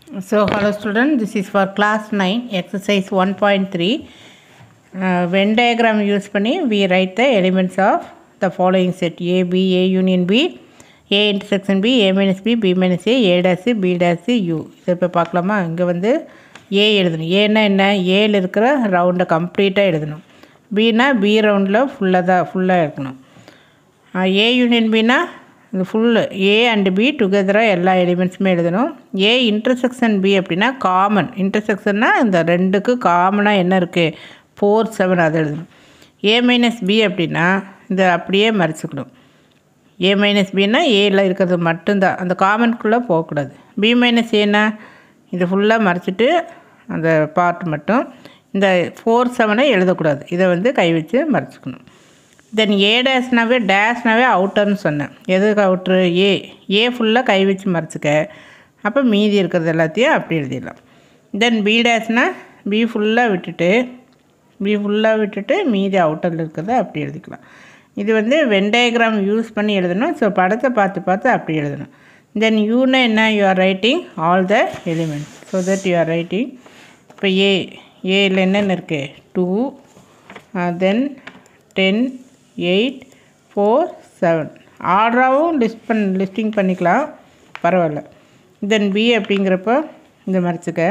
So, hello student, this is for class 9, exercise 1.3. Uh, Venn diagram use பண்ணி we write the elements of the following set A, B, A union B, A intersection B, A minus B, B minus A, A dash, B dash, U. இதை இப்போ பார்க்கலாமா இங்கே வந்து A எழுதணும் ஏன்னா என்ன ஏல இருக்கிற ரவுண்டை கம்ப்ளீட்டாக எழுதணும் பினா பி ரவுண்டில் ஃபுல்லாக தான் ஃபுல்லாக இருக்கணும் ஏ யூனியன் பினா இது ஃபுல்லு ஏ அண்ட் பி டுகெதராக எல்லா எலிமெண்ட்ஸுமே எழுதணும் ஏ இன்டர்செக்ஷன் பி அப்படின்னா காமன் இன்டர்செக்ஷன்னா இந்த ரெண்டுக்கு காமனாக என்ன இருக்குது ஃபோர் செவன் அதை எழுதணும் ஏ மைனஸ் பி அப்படின்னா இதை அப்படியே மறைச்சிக்கணும் ஏ மைனஸ் பின்னா ஏல இருக்கிறது மட்டும்தான் அந்த காமனுக்குள்ளே போகக்கூடாது பி மைனஸ் ஏன்னா இது ஃபுல்லாக மறைச்சிட்டு அந்த பார்ட் மட்டும் இந்த ஃபோர் செவனை எழுதக்கூடாது இதை வந்து கை வச்சு மறைச்சிக்கணும் தென் ஏ டேஷ்னாவே டேஷ்னாவே அவுட்டர்னு சொன்னேன் எதுக்கு அவுட்ரு ஏ ஏ ஃபுல்லாக கை வச்சு மறைச்சிக்க அப்போ மீதி இருக்கிறது எல்லாத்தையும் அப்படி எழுதிடலாம் தென் பி டேஷ்னா பி ஃபுல்லாக விட்டுட்டு பி ஃபுல்லாக விட்டுட்டு மீதி அவுட்டரில் இருக்கிறத அப்படி எழுதிக்கலாம் இது வந்து வெண்டயக்ராம் யூஸ் பண்ணி எழுதணும் ஸோ படத்தை பார்த்து பார்த்து அப்படி எழுதணும் தென் யூனா என்ன you are writing all the elements so that you are writing இப்போ ஏ ஏயில் என்னென்ன இருக்குது two then ten eight four seven ஆர்டராகவும் லிஸ்ட் பண் லிஸ்டிங் பண்ணிக்கலாம் பரவாயில்ல தென் பி அப்படிங்கிறப்ப இந்த மறைச்சிக்க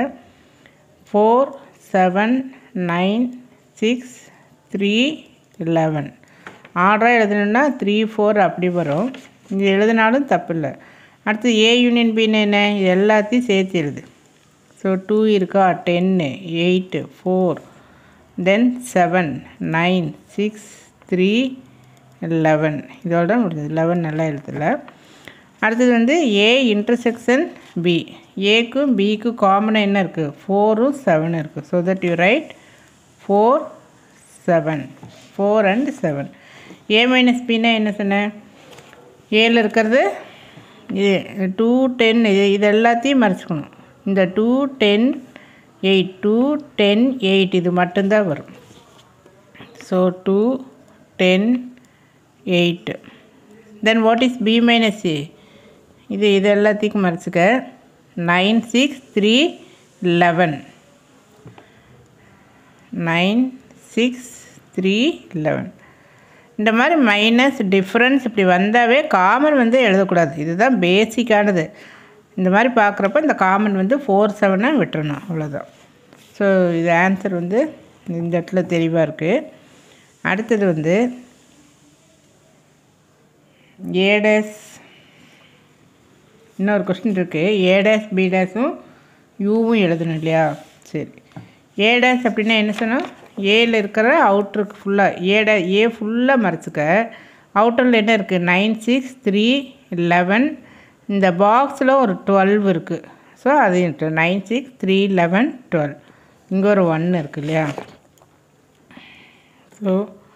four seven nine six three eleven ஆர்டராக எழுதணுன்னா த்ரீ ஃபோர் அப்படி வரும் இது எழுதினாலும் தப்பு இல்லை அடுத்து ஏ யூனியன் பின்னு என்ன இது எல்லாத்தையும் சேர்த்து எழுது ஸோ டூ இருக்கா ten eight four then seven nine six three eleven இதோட முடிஞ்சது லெவன் நல்லா எழுதல அடுத்தது வந்து ஏ இன்டர்செக்ஷன் பி ஏக்கும் பிக்கும் காமனாக என்ன இருக்குது ஃபோரும் செவன் இருக்குது so that you write four seven four and seven A minus பின்னா என்ன சொன்னேன் ஏல இருக்கிறது இது டூ டென் இது இது எல்லாத்தையும் மறைச்சிக்கணும் இந்த two ten eight two ten eight இது மட்டும்தான் வரும் so two ten eight then what is B minus A இது இது எல்லாத்தையும் மறைச்சிக்க nine six three eleven nine six three eleven இந்த மாதிரி மைனஸ் டிஃப்ரென்ஸ் இப்படி வந்தாவே காமன் வந்து எழுதக்கூடாது இதுதான் பேசிக்கானது இந்த மாதிரி பார்க்குறப்ப இந்த காமன் வந்து ஃபோர் செவனாக விட்டுறணும் அவ்வளோதான் ஸோ இது ஆன்சர் வந்து இந்த இடத்துல தெளிவாக இருக்குது அடுத்தது வந்து ஏடேஸ் இன்னொரு கொஸ்டின் இருக்குது ஏடேஸ் பிடேஸும் யூவும் எழுதணும் இல்லையா சரி ஏடேஸ் அப்படின்னா என்ன சொன்னோம் ஏல இருக்கிற அவுட்ருக்கு ஃபுல்லாக ஏட ஏ ஃபுல்லாக மறைச்சிக்க அவுட்டரில் என்ன இருக்குது நைன் சிக்ஸ் த்ரீ லெவன் இந்த பாக்ஸில் ஒரு டுவெல் இருக்குது ஸோ அது nine six three eleven twelve இங்கே ஒரு ஒன்று இருக்குது இல்லையா ஸோ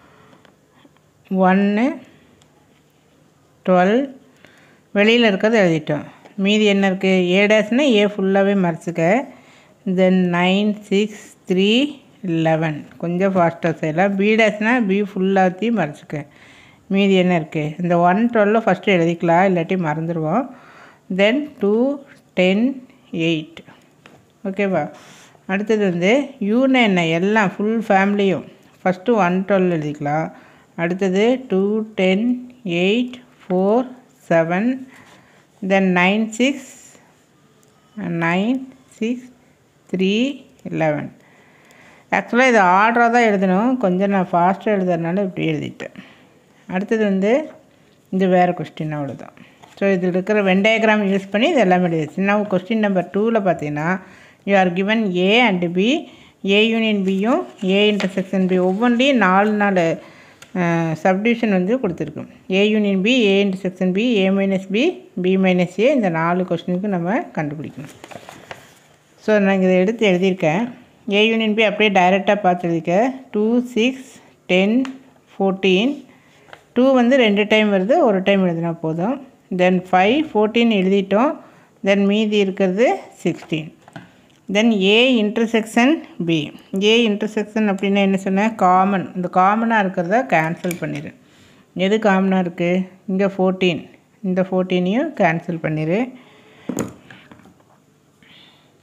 ஒன்று டுவெல் வெளியில் இருக்கிறது எழுதிட்டோம் மீதி என்ன இருக்குது ஏ டேஸ்னால் ஏ ஃபுல்லாகவே மறைச்சிக்க then nine six three eleven கொஞ்சம் ஃபாஸ்ட்டாக செய்யலாம் பி டேஸ்னால் பி ஃபுல்லாத்தையும் மறைச்சிக்க மீதி என்ன இருக்குது இந்த ஒன் டுவெல்ல ஃபஸ்ட்டு எழுதிக்கலாம் இல்லாட்டி மறந்துடுவோம் தென் டூ டென் எயிட் ஓகேவா அடுத்தது வந்து யூன்னு என்ன எல்லாம் ஃபுல் ஃபேமிலியும் ஃபஸ்ட்டு ஒன் டுவெல் எழுதிக்கலாம் அடுத்தது two ten eight four seven then nine six nine six three eleven ஆக்சுவலாக இது ஆர்டராக தான் எழுதணும் கொஞ்சம் நான் ஃபாஸ்ட்டாக எழுதுறதுனால இப்படி எழுதிட்டேன் அடுத்தது வந்து இது வேறு கொஸ்டின் அவ்வளோதான் ஸோ இதில் இருக்கிற வெண்டயக்ராம் யூஸ் பண்ணி இது எல்லாமே எழுதி சின்ன கொஸ்டின் நம்பர் டூவில் பார்த்தீங்கன்னா you are given A and B A union பியும் ஏ இன்டர்செக்ஷன் பி ஒவ்வொன்றையும் நாலு நாலு சப்டிவிஷன் வந்து கொடுத்துருக்கோம் A union B A intersection B A minus B B minus A இந்த நாலு கொஸ்டினுக்கு நம்ம கண்டுபிடிக்கணும் ஸோ நான் இதை எடுத்து எழுதியிருக்கேன் ஏ யூனியன் பி அப்படியே டைரெக்டாக பார்த்து எழுதிக்க two six ten fourteen two வந்து ரெண்டு டைம் வருது ஒரு டைம் எழுதினா போதும் தென் ஃபைவ் ஃபோர்டீன் எழுதிட்டோம் தென் மீதி இருக்கிறது sixteen then A intersection B A intersection அப்படின்னா என்ன சொன்னேன் காமன் இந்த காமனாக இருக்கிறத கேன்சல் பண்ணிடு எது காமனாக இருக்குது இங்கே ஃபோர்டீன் இந்த ஃபோர்டீனையும் கேன்சல் பண்ணிடு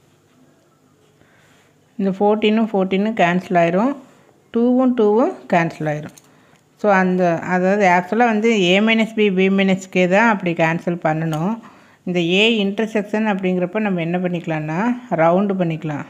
இந்த ஃபோர்டீனும் ஃபோர்டீனும் கேன்சல் ஆயிரும் டூவும் டூவும் கேன்சல் ஆயிரும் ஸோ அந்த அதாவது ஆக்சுவலாக வந்து A minus B B minus கே தான் அப்படி கேன்சல் பண்ணணும் இந்த ஏ இன்டர்செக்ஷன் அப்படிங்கிறப்ப நம்ம என்ன பண்ணிக்கலாம்னா ரவுண்டு பண்ணிக்கலாம்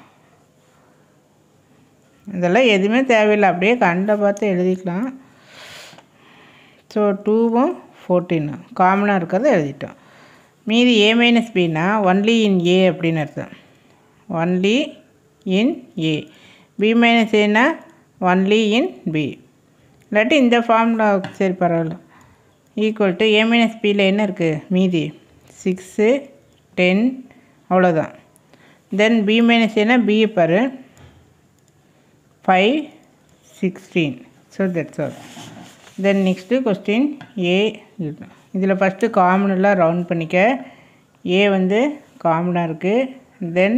இதெல்லாம் எதுவுமே தேவையில்லை அப்படியே கண்டை பார்த்து எழுதிக்கலாம் ஸோ டூவும் ஃபோர்டீனும் காமனாக இருக்கிறத எழுதிட்டோம் மீதி ஏ மைனஸ் பின்னா ஒன்லி இன் ஏ அப்படின்னு அர்த்தம் only in A B minus ஏன்னா ஒன்லி இன் பி இல்லாட்டி இந்த ஃபார்மில் சரி பரவாயில்ல ஈக்குவல் டு ஏ மைனஸ் பியில் என்ன இருக்குது மீதி சிக்ஸு டென் அவ்வளோதான் தென் பி மைனஸ் ஏன்னா பியை பாரு five sixteen so that's all then next question A இதில் ஃபஸ்ட்டு காமனெல்லாம் ரவுண்ட் பண்ணிக்க ஏ வந்து காமனாக இருக்குது தென்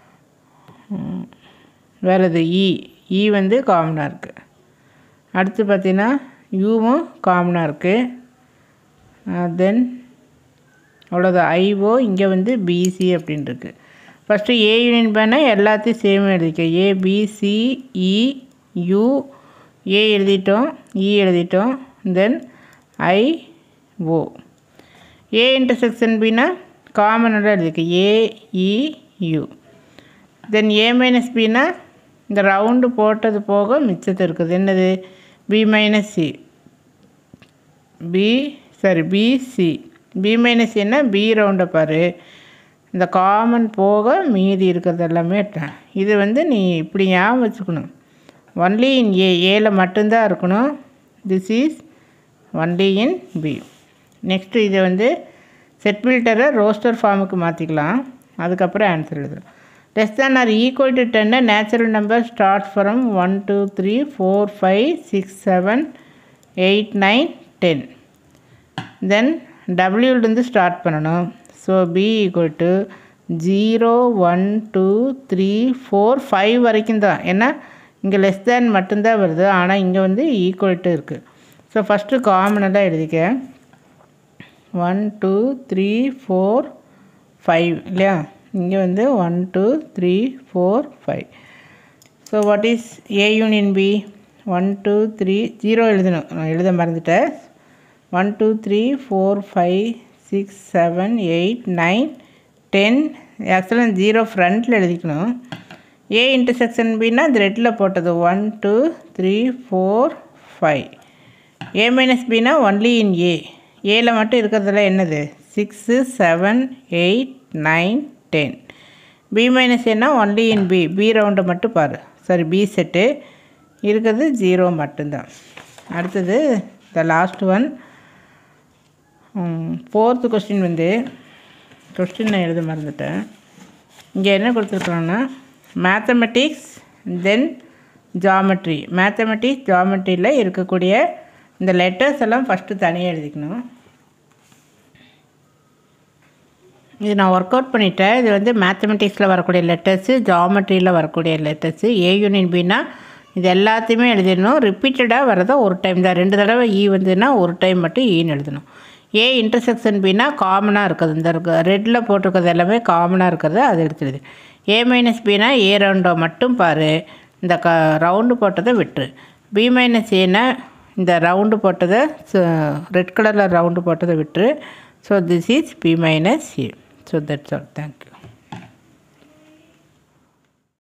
வேறு இது இ இ வந்து காமனாக இருக்குது அடுத்து பார்த்தீங்கன்னா யூவும் காமனாக இருக்குது தென் அவ்வளோதான் ஐஓ இங்கே வந்து பிசி அப்படின்னு இருக்கு ஃபஸ்ட்டு ஏ யூனியன் பண்ணால் எல்லாத்தையும் சேம் எழுதிக்க ஏ பிசி இ யூ ஏ எழுதிட்டோம் இ எழுதிட்டோம் தென் ஐ ஓ ஏ இன்டர்செக்ஷன் பின்னா காமனோட எழுதிக்க ஏ இ யூ தென் ஏ மைனஸ் பின்னா இந்த ரவுண்டு போட்டது போக மிச்சத்து இருக்குது என்னது B minus C B sorry B C B minus என்ன பி ரவுண்டை பாரு இந்த காமன் போக மீதி இருக்கிறது எல்லாமே ட- இது வந்து நீ இப்படி ஞாபகம் வச்சுக்கணும் ஒன்லி இன் ஏ ஏல மட்டும்தான் இருக்கணும் this is only in B next இதை வந்து செட் ஃபில்டரை ரோஸ்டர் ஃபார்முக்கு மாற்றிக்கலாம் அதுக்கப்புறம் ஆன்சர் எழுதலாம் less than or equal to ten natural number start from one two three four five six seven eight nine ten then டபிள்யூலேருந்து ஸ்டார்ட் பண்ணணும் so B equal to zero one two three four five வரைக்கும் தான் ஏன்னா இங்கே less than மட்டும்தான் வருது ஆனால் இங்கே வந்து ஈக்குவல் டு இருக்குது ஸோ ஃபஸ்ட்டு காமனெல்லாம் எழுதிக்க one two three four five இல்லையா இங்கே வந்து one two three four five so what is A union B one two three zero எழுதணும் நான் எழுத மறந்துட்டேன் one two three four five six seven eight nine ten ஆக்சுவலாக ஜீரோ ஃப்ரண்ட்டில் எழுதிக்கணும் ஏ இன்டர்செக்ஷன் பின்னா இந்த ரெட்டில் போட்டது one two three four five A minus பின்னா ஒன்லி இன் ஏ ஏல மட்டும் இருக்கிறதுல என்னது six seven eight nine ten B minus என்ன ஒன்லி இன் பி பி ரவுண்டை மட்டும் பாரு சாரி பி செட்டு இருக்கிறது ஜீரோ மட்டும்தான் அடுத்தது the last one fourth question வந்து கொஸ்டின் நான் எழுத மறந்துட்டேன் இங்கே என்ன கொடுத்துருக்குறோன்னா மேத்தமெட்டிக்ஸ் தென் ஜாமெட்ரி மேத்தமெட்டிக்ஸ் ஜாமெட்ரியில் இருக்கக்கூடிய இந்த லெட்டர்ஸ் எல்லாம் ஃபஸ்ட்டு தனியாக எழுதிக்கணும் இது நான் ஒர்க் அவுட் பண்ணிட்டேன் இது வந்து மேத்தமெட்டிக்ஸில் வரக்கூடிய லெட்டர்ஸு ஜாமெட்ரியில் வரக்கூடிய லெட்டர்ஸு ஏ யூனியன் பின்னா இது எல்லாத்தையுமே எழுதிடணும் ரிப்பீட்டடாக வரதை ஒரு டைம் தான் ரெண்டு தடவை இ வந்ததுன்னா ஒரு டைம் மட்டும் ஈன்னு எழுதணும் ஏ இன்டர்செக்ஷன் பின்னா காமனாக இருக்குது இந்த இருக்க ரெட்டில் போட்டிருக்கிறது எல்லாமே காமனாக இருக்கிறது அது எடுத்துடுது ஏ மைனஸ் பின்னா ஏ ரவுண்டை மட்டும் பாரு இந்த க ரவுண்டு போட்டதை விட்டுரு பி மைனஸ் ஏன்னா இந்த ரவுண்டு போட்டதை ரெட் கலரில் ரவுண்டு போட்டதை விட்டுரு so this is B minus A so that's all thank you